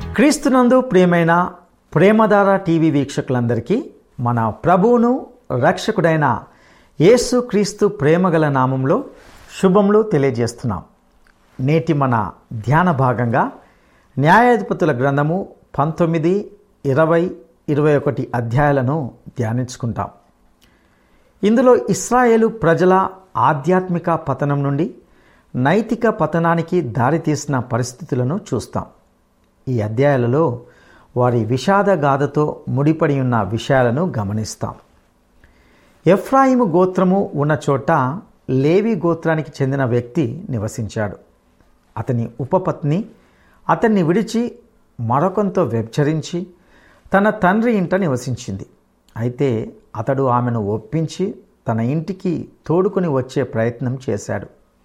క్రీస్తునందు ప్రియమైన ప్రేమధార టీవీ వీక్షకులందరికీ మన ప్రభువును రక్షకుడైన యేసు క్రీస్తు ప్రేమగల నామంలో శుభములు తెలియజేస్తున్నాం నేటి మన ధ్యాన భాగంగా న్యాయాధిపతుల గ్రంథము పంతొమ్మిది ఇరవై ఇరవై ఒకటి అధ్యాయాలను ధ్యానించుకుంటాం ఇందులో ఇస్రాయేలు ప్రజల ఆధ్యాత్మిక పతనం నుండి నైతిక పతనానికి దారితీసిన పరిస్థితులను చూస్తాం ఈ అధ్యాయాలలో వారి విషాద గాథతో ముడిపడి ఉన్న విషయాలను గమనిస్తాం ఎఫ్రాయిము గోత్రము ఉన్న చోట లేవి గోత్రానికి చెందిన వ్యక్తి నివసించాడు అతని ఉపపత్ని అతన్ని విడిచి మరొకంతో వ్యభిచరించి తన తండ్రి ఇంట నివసించింది అయితే అతడు ఆమెను ఒప్పించి తన ఇంటికి తోడుకొని వచ్చే ప్రయత్నం చేశాడు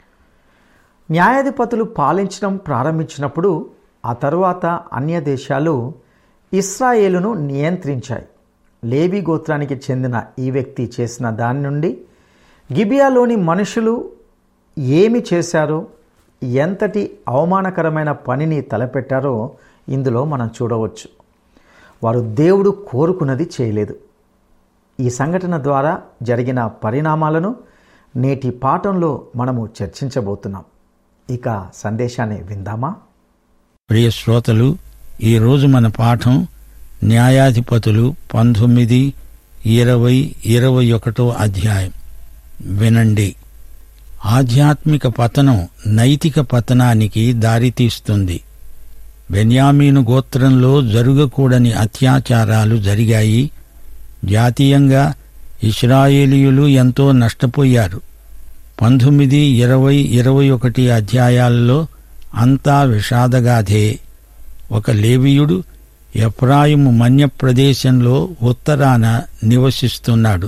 న్యాయాధిపతులు పాలించడం ప్రారంభించినప్పుడు ఆ తరువాత అన్య దేశాలు ఇస్రాయేలును నియంత్రించాయి లేవి గోత్రానికి చెందిన ఈ వ్యక్తి చేసిన దాని నుండి గిబియాలోని మనుషులు ఏమి చేశారో ఎంతటి అవమానకరమైన పనిని తలపెట్టారో ఇందులో మనం చూడవచ్చు వారు దేవుడు కోరుకున్నది చేయలేదు ఈ సంఘటన ద్వారా జరిగిన పరిణామాలను నేటి పాఠంలో మనము చర్చించబోతున్నాం ఇక సందేశాన్ని విందామా ప్రియ శ్రోతలు ఈరోజు మన పాఠం న్యాయాధిపతులు పంతొమ్మిది ఇరవై ఇరవై ఒకటో అధ్యాయం వినండి ఆధ్యాత్మిక పతనం నైతిక పతనానికి దారితీస్తుంది బెన్యామీను గోత్రంలో జరుగకూడని అత్యాచారాలు జరిగాయి జాతీయంగా ఇస్రాయేలీయులు ఎంతో నష్టపోయారు పంతొమ్మిది ఇరవై ఇరవై ఒకటి అధ్యాయాల్లో అంతా విషాదగాథే ఒక లేవీయుడు ఎఫ్రాయిము మన్య ప్రదేశంలో ఉత్తరాన నివసిస్తున్నాడు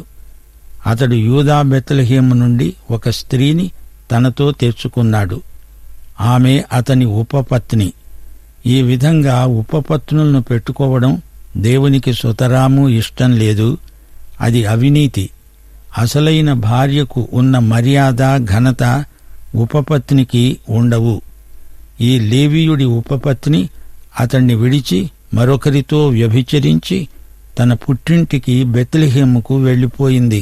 అతడు యూదా బెత్లహేము నుండి ఒక స్త్రీని తనతో తెచ్చుకున్నాడు ఆమె అతని ఉపపత్ని ఈ విధంగా ఉపపత్నులను పెట్టుకోవడం దేవునికి సుతరాము ఇష్టం లేదు అది అవినీతి అసలైన భార్యకు ఉన్న మర్యాద ఘనత ఉపపత్నికి ఉండవు ఈ లేవీయుడి ఉపపత్ని అతణ్ణి విడిచి మరొకరితో వ్యభిచరించి తన పుట్టింటికి బెత్లెహేముకు వెళ్ళిపోయింది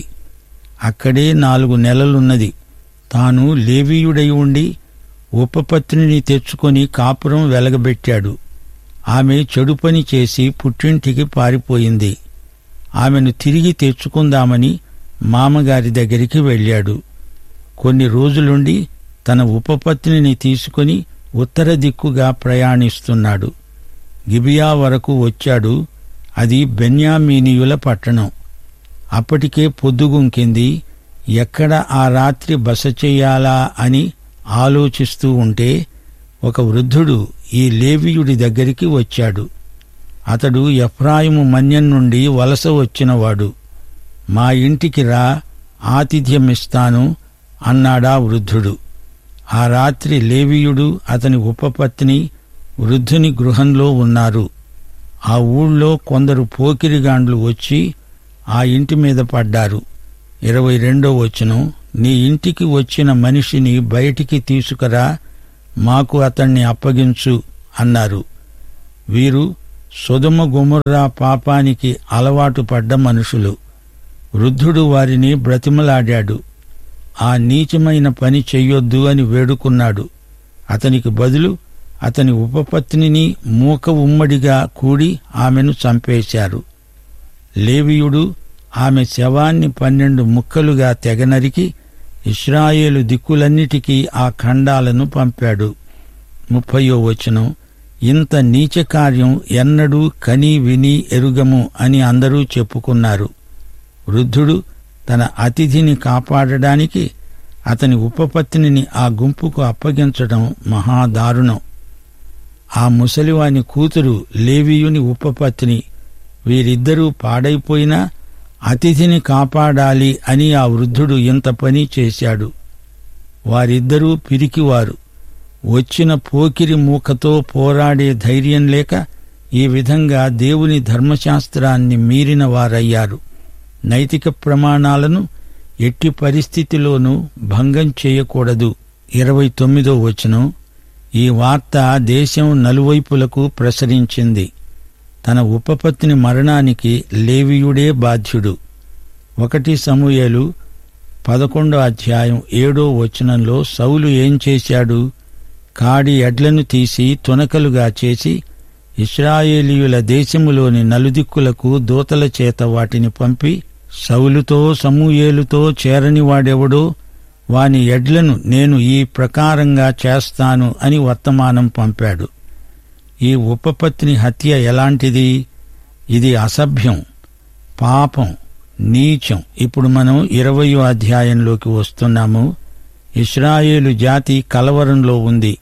అక్కడే నాలుగు నెలలున్నది తాను లేవీయుడై ఉండి ఉపపత్నిని తెచ్చుకొని కాపురం వెలగబెట్టాడు ఆమె చెడు పని చేసి పుట్టింటికి పారిపోయింది ఆమెను తిరిగి తెచ్చుకుందామని మామగారి దగ్గరికి వెళ్ళాడు కొన్ని రోజులుండి తన ఉపపత్నిని తీసుకుని ఉత్తర దిక్కుగా ప్రయాణిస్తున్నాడు గిబియా వరకు వచ్చాడు అది బెన్యామీనీయుల పట్టణం అప్పటికే పొద్దుగుంకింది ఎక్కడ ఆ రాత్రి బస చెయ్యాలా అని ఆలోచిస్తూ ఉంటే ఒక వృద్ధుడు ఈ లేవీయుడి దగ్గరికి వచ్చాడు అతడు ఎఫ్రాయిము మన్యం నుండి వలస వచ్చినవాడు మా ఇంటికి రా ఆతిథ్యమిస్తాను అన్నాడా వృద్ధుడు ఆ రాత్రి లేవీయుడు అతని ఉపపత్ని వృద్ధుని గృహంలో ఉన్నారు ఆ ఊళ్ళో కొందరు పోకిరిగాండ్లు వచ్చి ఆ ఇంటి మీద పడ్డారు ఇరవై రెండో వచనం నీ ఇంటికి వచ్చిన మనిషిని బయటికి తీసుకురా మాకు అతణ్ణి అప్పగించు అన్నారు వీరు సుధమ గుమర్రా పాపానికి అలవాటు పడ్డ మనుషులు వృద్ధుడు వారిని బ్రతిమలాడాడు ఆ నీచమైన పని చెయ్యొద్దు అని వేడుకున్నాడు అతనికి బదులు అతని ఉపపత్నిని మూక ఉమ్మడిగా కూడి ఆమెను చంపేశారు లేవియుడు ఆమె శవాన్ని పన్నెండు ముక్కలుగా తెగనరికి ఇస్రాయేలు దిక్కులన్నిటికీ ఆ ఖండాలను పంపాడు ముప్పయో వచనం ఇంత నీచ కార్యం ఎన్నడూ కని విని ఎరుగము అని అందరూ చెప్పుకున్నారు వృద్ధుడు తన అతిథిని కాపాడడానికి అతని ఉపపత్నిని ఆ గుంపుకు అప్పగించడం మహాదారుణం ఆ ముసలివాని కూతురు లేవీయుని ఉపపత్ని వీరిద్దరూ పాడైపోయినా అతిథిని కాపాడాలి అని ఆ వృద్ధుడు ఇంత పని చేశాడు వారిద్దరూ పిరికివారు వచ్చిన పోకిరి మూకతో పోరాడే ధైర్యం లేక ఈ విధంగా దేవుని ధర్మశాస్త్రాన్ని మీరిన వారయ్యారు నైతిక ప్రమాణాలను ఎట్టి పరిస్థితిలోనూ భంగం చేయకూడదు ఇరవై తొమ్మిదో వచనం ఈ వార్త దేశం నలువైపులకు ప్రసరించింది తన ఉపపత్ని మరణానికి లేవియుడే బాధ్యుడు ఒకటి సమూయేలు పదకొండో అధ్యాయం ఏడో వచనంలో సౌలు ఏం చేశాడు కాడి ఎడ్లను తీసి తునకలుగా చేసి ఇస్రాయేలీయుల దేశములోని నలుదిక్కులకు దూతల చేత వాటిని పంపి సౌలుతో సమూయేలుతో చేరని వాడెవడో వాని ఎడ్లను నేను ఈ ప్రకారంగా చేస్తాను అని వర్తమానం పంపాడు ఈ ఉపపత్ని హత్య ఎలాంటిది ఇది అసభ్యం పాపం నీచం ఇప్పుడు మనం ఇరవయో అధ్యాయంలోకి వస్తున్నాము ఇస్రాయేలు జాతి కలవరంలో ఉంది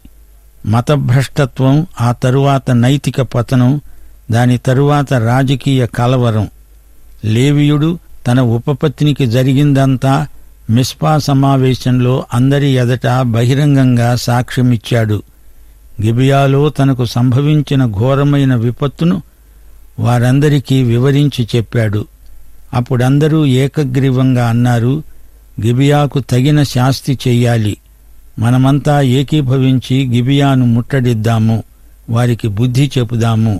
మతభ్రష్టత్వం ఆ తరువాత నైతిక పతనం దాని తరువాత రాజకీయ కలవరం లేవియుడు తన ఉపపత్నికి జరిగిందంతా మిస్పా సమావేశంలో అందరి ఎదట బహిరంగంగా సాక్ష్యమిచ్చాడు గిబియాలో తనకు సంభవించిన ఘోరమైన విపత్తును వారందరికీ వివరించి చెప్పాడు అప్పుడందరూ ఏకగ్రీవంగా అన్నారు గిబియాకు తగిన శాస్తి చెయ్యాలి మనమంతా ఏకీభవించి గిబియాను ముట్టడిద్దాము వారికి బుద్ధి చెపుదాము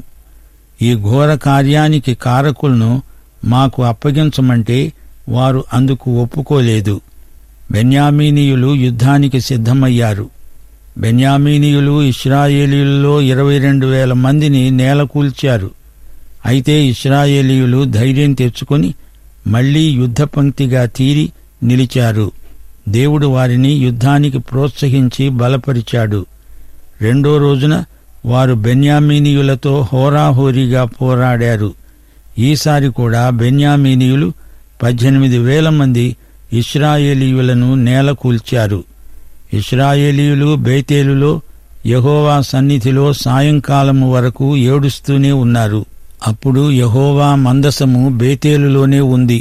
ఈ ఘోర కార్యానికి కారకులను మాకు అప్పగించమంటే వారు అందుకు ఒప్పుకోలేదు బెన్యామీనీయులు యుద్ధానికి సిద్ధమయ్యారు బెన్యామీనీయులు ఇస్రాయేలీయులలో ఇరవై రెండు వేల మందిని నేలకూల్చారు అయితే ఇస్రాయేలీయులు ధైర్యం తెచ్చుకొని మళ్లీ యుద్ధ పంక్తిగా తీరి నిలిచారు దేవుడు వారిని యుద్ధానికి ప్రోత్సహించి బలపరిచాడు రెండో రోజున వారు బెన్యామీనీయులతో హోరాహోరీగా పోరాడారు ఈసారి కూడా బెన్యామీనీయులు పద్దెనిమిది వేల మంది ఇస్రాయేలీయులను నేలకూల్చారు ఇస్రాయేలీయులు బేతేలులో యహోవా సన్నిధిలో సాయంకాలము వరకు ఏడుస్తూనే ఉన్నారు అప్పుడు యహోవా మందసము బేతేలులోనే ఉంది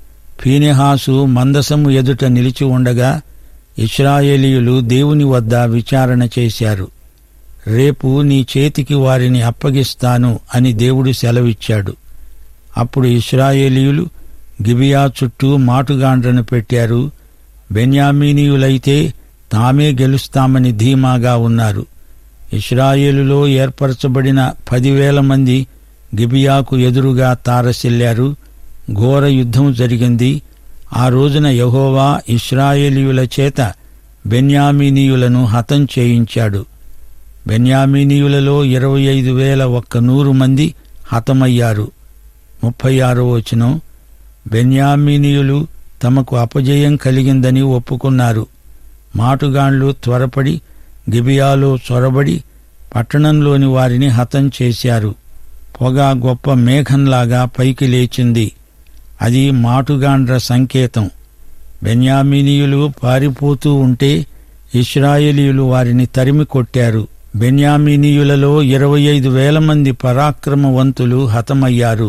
ఫీనెహాసు మందసము ఎదుట నిలిచి ఉండగా ఇస్రాయేలీయులు దేవుని వద్ద విచారణ చేశారు రేపు నీ చేతికి వారిని అప్పగిస్తాను అని దేవుడు సెలవిచ్చాడు అప్పుడు ఇస్రాయేలీయులు గిబియా చుట్టూ మాటుగాండ్రను పెట్టారు బెన్యామీనీయులైతే తామే గెలుస్తామని ధీమాగా ఉన్నారు ఇస్రాయేలులో ఏర్పరచబడిన పదివేల మంది గిబియాకు ఎదురుగా తారసిల్లారు ఘోర యుద్ధం జరిగింది ఆ రోజున యహోవా ఇస్రాయేలీయుల చేత బెన్యామీనీయులను హతం చేయించాడు బెన్యామీనీయులలో ఇరవై ఐదు వేల ఒక్క నూరు మంది హతమయ్యారు ముప్పై ఆరో వచనం బెన్యామీనీయులు తమకు అపజయం కలిగిందని ఒప్పుకున్నారు మాటుగాండ్లు త్వరపడి గిబియాలో చొరబడి పట్టణంలోని వారిని హతం చేశారు పొగ గొప్ప మేఘంలాగా పైకి లేచింది అది మాటుగాండ్ర సంకేతం బెన్యామీనీయులు పారిపోతూ ఉంటే ఇస్రాయేలీయులు వారిని తరిమి కొట్టారు బెన్యామీనీయులలో ఇరవై ఐదు వేల మంది పరాక్రమవంతులు హతమయ్యారు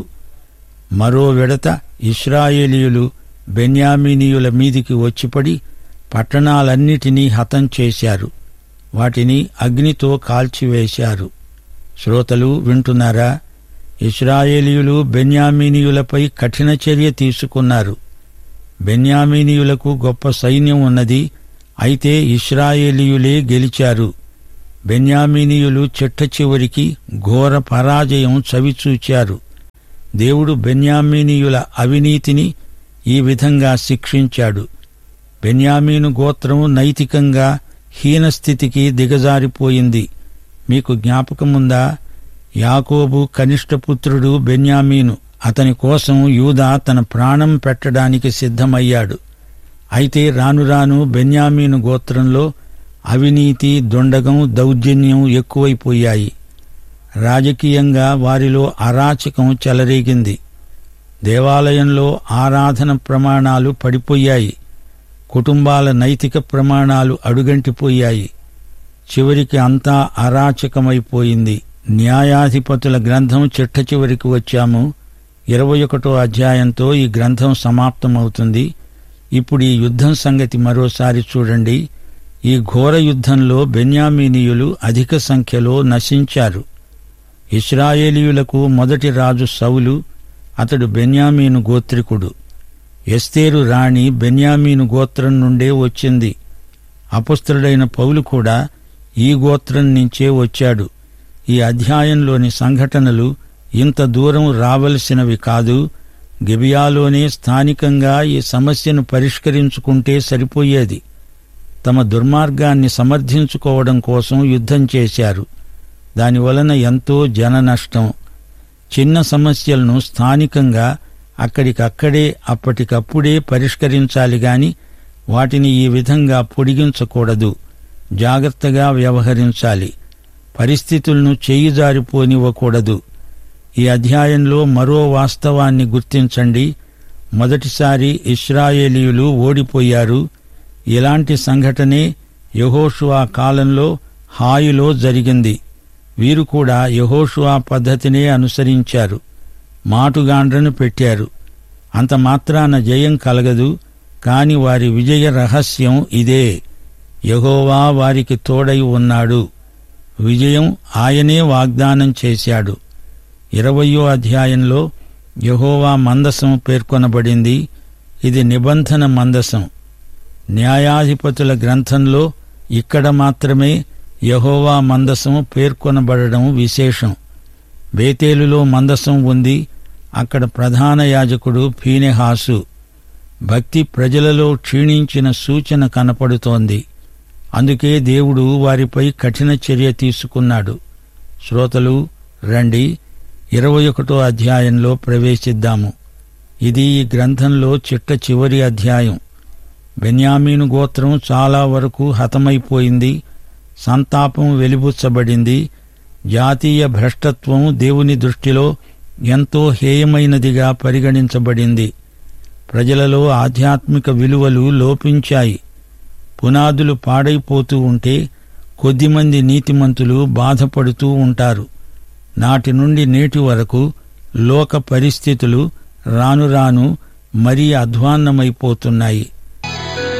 మరో విడత ఇస్రాయేలీయులు బెన్యామీనీయుల మీదికి వచ్చిపడి పట్టణాలన్నిటినీ హతం చేశారు వాటిని అగ్నితో కాల్చివేశారు శ్రోతలు వింటున్నారా ఇస్రాయేలీయులు బెన్యామీనీయులపై కఠిన చర్య తీసుకున్నారు బెన్యామీనీయులకు గొప్ప సైన్యం ఉన్నది అయితే ఇస్రాయేలీయులే గెలిచారు బెన్యామీనీయులు చిట్ట చివరికి ఘోర పరాజయం చవిచూచారు దేవుడు బెన్యామీనీయుల అవినీతిని ఈ విధంగా శిక్షించాడు బెన్యామీను గోత్రం నైతికంగా హీనస్థితికి దిగజారిపోయింది మీకు జ్ఞాపకముందా యాకోబు కనిష్టపుత్రుడు బెన్యామీను అతని కోసం యూదా తన ప్రాణం పెట్టడానికి సిద్ధమయ్యాడు అయితే రాను రాను బెన్యామీను గోత్రంలో అవినీతి దొండగం దౌర్జన్యం ఎక్కువైపోయాయి రాజకీయంగా వారిలో అరాచకం చెలరేగింది దేవాలయంలో ఆరాధన ప్రమాణాలు పడిపోయాయి కుటుంబాల నైతిక ప్రమాణాలు అడుగంటిపోయాయి చివరికి అంతా అరాచకమైపోయింది న్యాయాధిపతుల గ్రంథం చిట్ట చివరికి వచ్చాము ఇరవై ఒకటో అధ్యాయంతో ఈ గ్రంథం సమాప్తమవుతుంది ఇప్పుడు ఈ యుద్ధం సంగతి మరోసారి చూడండి ఈ ఘోర యుద్ధంలో బెన్యామీనీయులు అధిక సంఖ్యలో నశించారు ఇస్రాయేలీయులకు మొదటి రాజు సౌలు అతడు బెన్యామీను గోత్రికుడు ఎస్తేరు రాణి బెన్యామీను గోత్రం నుండే వచ్చింది అపుస్త్రుడైన పౌలు కూడా ఈ గోత్రం నుంచే వచ్చాడు ఈ అధ్యాయంలోని సంఘటనలు ఇంత దూరం రావలసినవి కాదు గిబియాలోనే స్థానికంగా ఈ సమస్యను పరిష్కరించుకుంటే సరిపోయేది తమ దుర్మార్గాన్ని సమర్థించుకోవడం కోసం యుద్ధం చేశారు దానివలన ఎంతో జన నష్టం చిన్న సమస్యలను స్థానికంగా అక్కడికక్కడే అప్పటికప్పుడే పరిష్కరించాలి గాని వాటిని ఈ విధంగా పొడిగించకూడదు జాగ్రత్తగా వ్యవహరించాలి పరిస్థితులను చేయి జారిపోనివ్వకూడదు ఈ అధ్యాయంలో మరో వాస్తవాన్ని గుర్తించండి మొదటిసారి ఇస్రాయేలీయులు ఓడిపోయారు ఇలాంటి సంఘటనే యహోషువా కాలంలో హాయిలో జరిగింది వీరు కూడా యహోషువా పద్ధతినే అనుసరించారు మాటుగాండ్రను పెట్టారు అంత మాత్రాన జయం కలగదు కాని వారి విజయ రహస్యం ఇదే యహోవా వారికి తోడై ఉన్నాడు విజయం ఆయనే వాగ్దానం చేశాడు ఇరవయో అధ్యాయంలో యహోవా మందసం పేర్కొనబడింది ఇది నిబంధన మందసం న్యాయాధిపతుల గ్రంథంలో ఇక్కడ మాత్రమే యహోవా మందసం పేర్కొనబడడం విశేషం బేతేలులో మందసం ఉంది అక్కడ ప్రధాన యాజకుడు ఫీనెహాసు భక్తి ప్రజలలో క్షీణించిన సూచన కనపడుతోంది అందుకే దేవుడు వారిపై కఠిన చర్య తీసుకున్నాడు శ్రోతలు రండి ఇరవై ఒకటో అధ్యాయంలో ప్రవేశిద్దాము ఇది ఈ గ్రంథంలో చిట్ట చివరి అధ్యాయం బెన్యామీను గోత్రం చాలా వరకు హతమైపోయింది సంతాపం వెలిబుచ్చబడింది జాతీయ భ్రష్టత్వం దేవుని దృష్టిలో ఎంతో హేయమైనదిగా పరిగణించబడింది ప్రజలలో ఆధ్యాత్మిక విలువలు లోపించాయి పునాదులు పాడైపోతూ ఉంటే కొద్దిమంది నీతిమంతులు బాధపడుతూ ఉంటారు నాటి నుండి నేటి వరకు లోక పరిస్థితులు రాను రాను మరీ అధ్వాన్నమైపోతున్నాయి